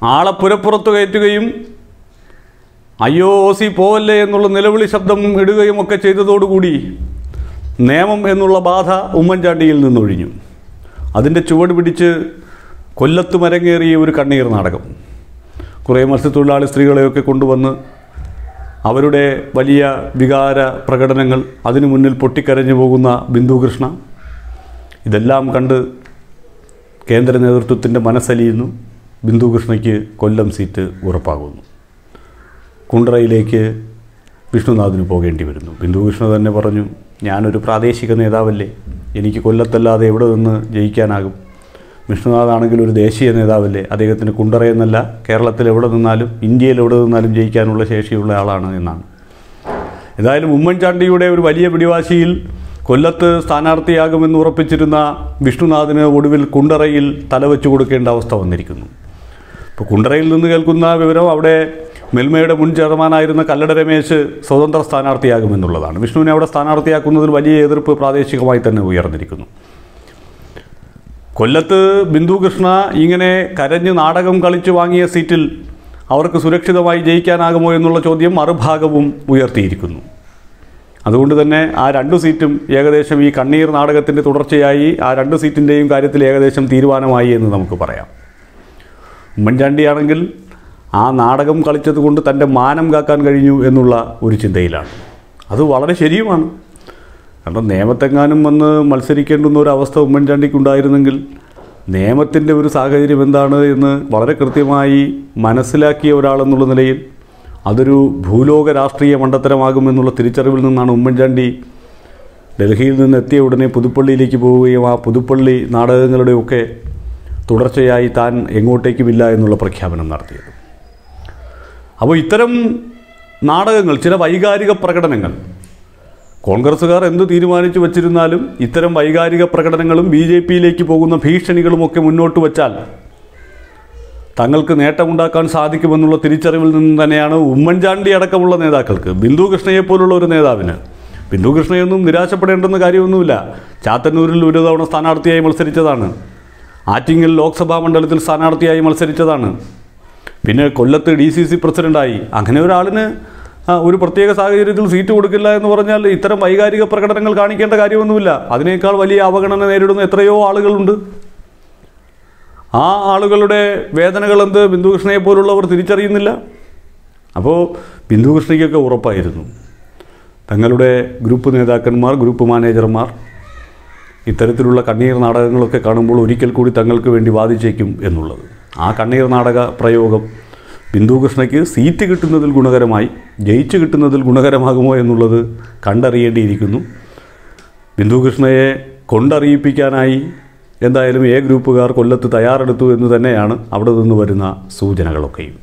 ആളെ പുരപ്പുറത്ത് കയറ്റുകയും അയ്യോ ഓ സി പോവല്ലേ എന്നുള്ള നിലവിളി ശബ്ദം ഇടുകയും ഒക്കെ ചെയ്തതോടുകൂടി നിയമം എന്നുള്ള ബാധ ഉമ്മൻചാണ്ടിയിൽ നിന്നൊഴിഞ്ഞു അതിൻ്റെ ചുവട് പിടിച്ച് കൊല്ലത്ത് മരങ്ങേറിയ ഒരു കണ്ണീർ നാടകം കുറേ മത്സ്യത്തൊഴിലാളി സ്ത്രീകളെയൊക്കെ കൊണ്ടുവന്ന് അവരുടെ വലിയ വികാര പ്രകടനങ്ങൾ അതിനു മുന്നിൽ പൊട്ടിക്കരഞ്ഞു പോകുന്ന ബിന്ദു കൃഷ്ണ ഇതെല്ലാം കണ്ട് കേന്ദ്ര നേതൃത്വത്തിൻ്റെ മനസ്സലിയുന്നു ബിന്ദു കൃഷ്ണയ്ക്ക് കൊല്ലം സീറ്റ് ഉറപ്പാകുന്നു കുണ്ട്രയിലേക്ക് വിഷ്ണുനാഥിന് പോകേണ്ടി വരുന്നു ബിന്ദു കൃഷ്ണ തന്നെ പറഞ്ഞു ഞാനൊരു പ്രാദേശിക നേതാവല്ലേ എനിക്ക് കൊല്ലത്തല്ലാതെ എവിടെ നിന്ന് ജയിക്കാനാകും വിഷ്ണുനാഥാണെങ്കിൽ ഒരു ദേശീയ നേതാവല്ലേ അദ്ദേഹത്തിന് കുണ്ടറയെന്നല്ല കേരളത്തിൽ എവിടെ നിന്നാലും ഇന്ത്യയിൽ എവിടെ നിന്നാലും ജയിക്കാനുള്ള ശേഷിയുള്ള ആളാണ് എന്നാണ് ഏതായാലും ഉമ്മൻചാണ്ടിയുടെ ഒരു വലിയ പിടിവാശിയിൽ കൊല്ലത്ത് സ്ഥാനാർത്ഥിയാകുമെന്ന് ഉറപ്പിച്ചിരുന്ന വിഷ്ണുനാഥിന് ഒടുവിൽ കുണ്ടറയിൽ തലവെച്ചു കൊടുക്കേണ്ട അവസ്ഥ വന്നിരിക്കുന്നു ഇപ്പോൾ കുണ്ടറയിൽ നിന്ന് കേൾക്കുന്ന വിവരം അവിടെ മെൽമയുടെ മുൻ ചെയർമാനായിരുന്ന കല്ലട രമേശ് സ്വതന്ത്ര സ്ഥാനാർത്ഥിയാകുമെന്നുള്ളതാണ് വിഷ്ണുവിനെ അവിടെ സ്ഥാനാർത്ഥിയാക്കുന്നതിൽ വലിയ എതിർപ്പ് പ്രാദേശികമായി തന്നെ ഉയർന്നിരിക്കുന്നു കൊല്ലത്ത് ബിന്ദു കൃഷ്ണ ഇങ്ങനെ കരഞ്ഞ് നാടകം കളിച്ചു വാങ്ങിയ സീറ്റിൽ അവർക്ക് സുരക്ഷിതമായി ജയിക്കാനാകുമോ എന്നുള്ള ചോദ്യം മറുഭാഗവും ഉയർത്തിയിരിക്കുന്നു അതുകൊണ്ട് തന്നെ ആ രണ്ട് സീറ്റും ഏകദേശം ഈ കണ്ണീർ നാടകത്തിൻ്റെ തുടർച്ചയായി ആ രണ്ട് സീറ്റിൻ്റെയും കാര്യത്തിൽ ഏകദേശം തീരുമാനമായി എന്ന് നമുക്ക് പറയാം ഉമ്മൻചാണ്ടിയാണെങ്കിൽ ആ നാടകം കളിച്ചത് കൊണ്ട് തൻ്റെ മാനം കാക്കാൻ കഴിഞ്ഞു എന്നുള്ള ഒരു ചിന്തയിലാണ് അത് വളരെ ശരിയുമാണ് കാരണം നിയമത്തെങ്ങാനും വന്ന് മത്സരിക്കേണ്ടുന്ന ഒരു അവസ്ഥ ഉമ്മൻചാണ്ടിക്കുണ്ടായിരുന്നെങ്കിൽ നിയമത്തിൻ്റെ ഒരു സാഹചര്യം എന്താണ് എന്ന് വളരെ കൃത്യമായി മനസ്സിലാക്കിയ ഒരാളെന്നുള്ള നിലയിൽ അതൊരു ഭൂലോക രാഷ്ട്രീയ മണ്ടത്തരമാകുമെന്നുള്ള തിരിച്ചറിവിൽ നിന്നാണ് ഉമ്മൻചാണ്ടി ഡൽഹിയിൽ നിന്ന് എത്തിയ ഉടനെ പുതുപ്പള്ളിയിലേക്ക് പോവുകയും ആ പുതുപ്പള്ളി നാടകങ്ങളുടെയൊക്കെ തുടർച്ചയായി താൻ എങ്ങോട്ടേക്കുമില്ല എന്നുള്ള പ്രഖ്യാപനം നടത്തിയത് അപ്പോൾ ഇത്തരം നാടകങ്ങൾ ചില വൈകാരിക പ്രകടനങ്ങൾ കോൺഗ്രസ്സുകാർ എന്ത് തീരുമാനിച്ചു വച്ചിരുന്നാലും ഇത്തരം വൈകാരിക പ്രകടനങ്ങളും ബി ജെ പിയിലേക്ക് പോകുന്ന ഭീഷണികളുമൊക്കെ മുന്നോട്ട് വച്ചാൽ തങ്ങൾക്ക് നേട്ടമുണ്ടാക്കാൻ സാധിക്കുമെന്നുള്ള തിരിച്ചറിവിൽ നിന്ന് തന്നെയാണ് ഉമ്മൻചാണ്ടി അടക്കമുള്ള നേതാക്കൾക്ക് ബിന്ദു കൃഷ്ണയെപ്പോലുള്ള ഒരു നേതാവിന് ബിന്ദു കൃഷ്ണയൊന്നും നിരാശപ്പെടേണ്ടെന്ന കാര്യമൊന്നുമില്ല ചാത്തന്നൂരിൽ ഒരു തവണ സ്ഥാനാർത്ഥിയായി മത്സരിച്ചതാണ് ആറ്റിങ്ങൽ ലോക്സഭാ മണ്ഡലത്തിൽ സ്ഥാനാർത്ഥിയായി മത്സരിച്ചതാണ് പിന്നെ കൊല്ലത്ത് ഡി സി സി പ്രസിഡൻ്റായി അങ്ങനെ ഒരാളിന് ആ, ഒരു പ്രത്യേക സാഹചര്യത്തിൽ സീറ്റ് കൊടുക്കില്ല എന്ന് പറഞ്ഞാൽ ഇത്തരം വൈകാരിക പ്രകടനങ്ങൾ കാണിക്കേണ്ട കാര്യമൊന്നുമില്ല അതിനേക്കാൾ വലിയ അവഗണന നേരിടുന്ന എത്രയോ ആളുകളുണ്ട് ആ ആളുകളുടെ വേദനകൾ എന്ത് ബിന്ദുകൃഷ്ണയെ പോലുള്ളവർ തിരിച്ചറിയുന്നില്ല അപ്പോൾ ബിന്ദുകൃഷ്ണയ്ക്കൊക്കെ ഉറപ്പായിരുന്നു തങ്ങളുടെ ഗ്രൂപ്പ് നേതാക്കന്മാർ ഗ്രൂപ്പ് മാനേജർമാർ ഇത്തരത്തിലുള്ള കണ്ണീർ നാടകങ്ങളൊക്കെ കാണുമ്പോൾ ഒരിക്കൽ കൂടി തങ്ങൾക്ക് വേണ്ടി വാദിച്ചേക്കും എന്നുള്ളത് ആ കണ്ണീർ നാടക പ്രയോഗം ബിന്ദുകൃഷ്ണയ്ക്ക് സീറ്റ് കിട്ടുന്നതിൽ ഗുണകരമായി ജയിച്ചു കിട്ടുന്നതിൽ ഗുണകരമാകുമോ എന്നുള്ളത് കണ്ടറിയേണ്ടിയിരിക്കുന്നു ബിന്ദുകൃഷ്ണയെ കൊണ്ടറിയിപ്പിക്കാനായി എന്തായാലും എ ഗ്രൂപ്പുകാർ കൊല്ലത്ത് തയ്യാറെടുത്തു എന്ന് തന്നെയാണ് അവിടെ നിന്ന് വരുന്ന സൂചനകളൊക്കെയും